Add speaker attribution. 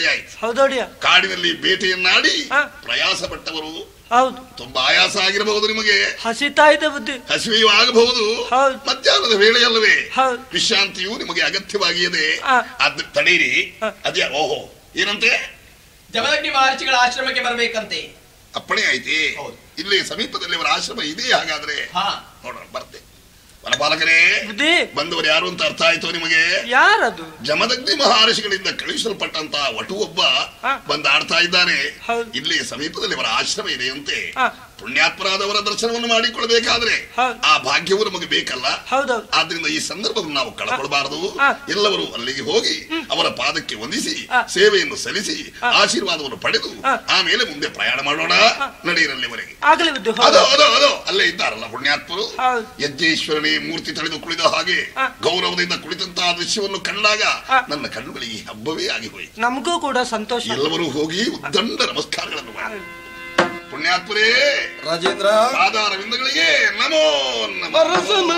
Speaker 1: ಆಯ್ತು
Speaker 2: ಹೌದೋಡಿಯ
Speaker 1: ಕಾಡಿನಲ್ಲಿ ಬೇಟೆಯನ್ನಾಡಿ
Speaker 2: ಹಾ.
Speaker 1: ಪ್ರಯಾಸ ಪಟ್ಟವರು
Speaker 2: ಹೌದು
Speaker 1: ತುಂಬಾ ಆಯಾಸ ಆಗಿರಬಹುದು ನಿಮಗೆ
Speaker 2: ಹಸಿತಾ ಇದೆ ಬುದ್ಧಿ
Speaker 1: ಹಸಿವೆಯೂ ಆಗಬಹುದು
Speaker 2: ಹೌದು.
Speaker 1: ಮಧ್ಯಾಹ್ನದ ವೇಳೆಯಲ್ಲವೇ
Speaker 2: ಹೌದು.
Speaker 1: ವಿಶ್ರಾಂತಿಯು ನಿಮಗೆ ಅಗತ್ಯವಾಗಿಯದೆ
Speaker 2: ಹಾ.
Speaker 1: ಅದ್ ತಡೀರಿ
Speaker 2: ಹಾ.
Speaker 1: ಅದ್ಯಾ ಓಹೋ ಏನಂತೆ
Speaker 3: ಜಮದಗ್ನಿ ಮಹರ್ಷಿಗಳ ಆಶ್ರಮಕ್ಕೆ ಬರ್ಬೇಕಂತೆ
Speaker 1: ಅಪ್ಪಣೆ ಐತಿ
Speaker 3: ಹೌದು.
Speaker 1: ಇಲ್ಲಿ ಸಮೀಪದಲ್ಲಿ ಅವರ ಆಶ್ರಮ ಇದೆ ಹಾಗಾದ್ರೆ
Speaker 3: ಹಾ
Speaker 1: ನೋಡೋಣ ಬರ್ತೆ ವನಪಾಲಕರೇ
Speaker 2: ಬುದ್ಧಿ
Speaker 1: ಬಂದವರು ಯಾರು ಅಂತ ಅರ್ಥ ಆಯ್ತು ನಿಮಗೆ
Speaker 2: ಯಾರದು
Speaker 1: ಜಮದಗ್ನಿ ಮಹರ್ಷಿಗಳಿಂದ ಕಳುಹಿಸಲ್ಪಟ್ಟಂತ ವಟು ಒಬ್ಬ
Speaker 2: ಹಾ.
Speaker 1: ಬಂದು ಆಡ್ತಾ ಇದ್ದಾನೆ
Speaker 2: ಹೌದು.
Speaker 1: ಇಲ್ಲಿ ಸಮೀಪದಲ್ಲಿ ಅವರ ಆಶ್ರಮ ಇದೆಯಂತೆ
Speaker 2: ಹಾ.
Speaker 1: ಪುಣ್ಯಾತ್ಮರಾದವರ ದರ್ಶನವನ್ನು ಮಾಡಿಕೊಳ್ಬೇಕಾದ್ರೆ
Speaker 2: ಹೌದು.
Speaker 1: ಆ ಭಾಗ್ಯವು ನಮಗೆ ಬೇಕಲ್ಲ
Speaker 2: ಹೌದೌದು
Speaker 1: ಆದ್ರಿಂದ ಈ ಸಂದರ್ಭವನ್ನು ನಾವು ಕಳಕೊಡಬಾರದು
Speaker 2: ಹಾ.
Speaker 1: ಎಲ್ಲವರು ಅಲ್ಲಿಗೆ ಹೋಗಿ ಅವರ ಪಾದಕ್ಕೆ ವಂದಿಸಿ
Speaker 2: ಹಾ.
Speaker 1: ಸೇವೆಯನ್ನು ಸಲ್ಲಿಸಿ
Speaker 2: ಹಾ.
Speaker 1: ಆಶೀರ್ವಾದವನ್ನು ಪಡೆದು
Speaker 2: ಹಾ.
Speaker 1: ಆಮೇಲೆ ಮುಂದೆ ಪ್ರಯಾಣ ಮಾಡೋಣ ನಡೆಯಿರಲ್ಲಿವರೆಗೆ
Speaker 2: ಆಗಲಿ ಬುದ್ಧಿ
Speaker 1: ಅದು
Speaker 2: ಹೌದು
Speaker 1: ಅದು ಅದು ಅಲ್ಲೇ ಇದ್ದಾರಲ್ಲ ಪುಣ್ಯಾತ್ಮರು
Speaker 2: ಹೌದು.
Speaker 1: ಯಜ್ಞೇಶ್ವರನೇ ಮೂರ್ತಿ ತಳೆದು ಕುಳಿದ ಹಾಗೆ
Speaker 2: ಹಾ.
Speaker 1: ಗೌರವದಿಂದ ಕುಳಿತಂತಹ ದೃಶ್ಯವನ್ನು ಕಂಡಾಗ
Speaker 2: ಹಾ.
Speaker 1: ನನ್ನ ಕಣ್ಣುಗಳಿಗೆ ಹಬ್ಬವೇ ಆಗಿ ಹೋಯಿತು
Speaker 2: ನಮಗೂ ಕೂಡ ಸಂತೋಷ
Speaker 1: ಎಲ್ಲರೂ ಹೋಗಿ ಉದ್ದಂಡ ನಮಸ್ಕಾರಗಳನ್ನು ಮಾಡಿ ಪುಣ್ಯಾತ್ಮರೇ
Speaker 4: ರಾಜೇಂದ್ರ
Speaker 1: ಪಾದಾರವಿಂದಗಳಿಗೆ ನಮೋ ನಮಃ
Speaker 4: ಅರಸನ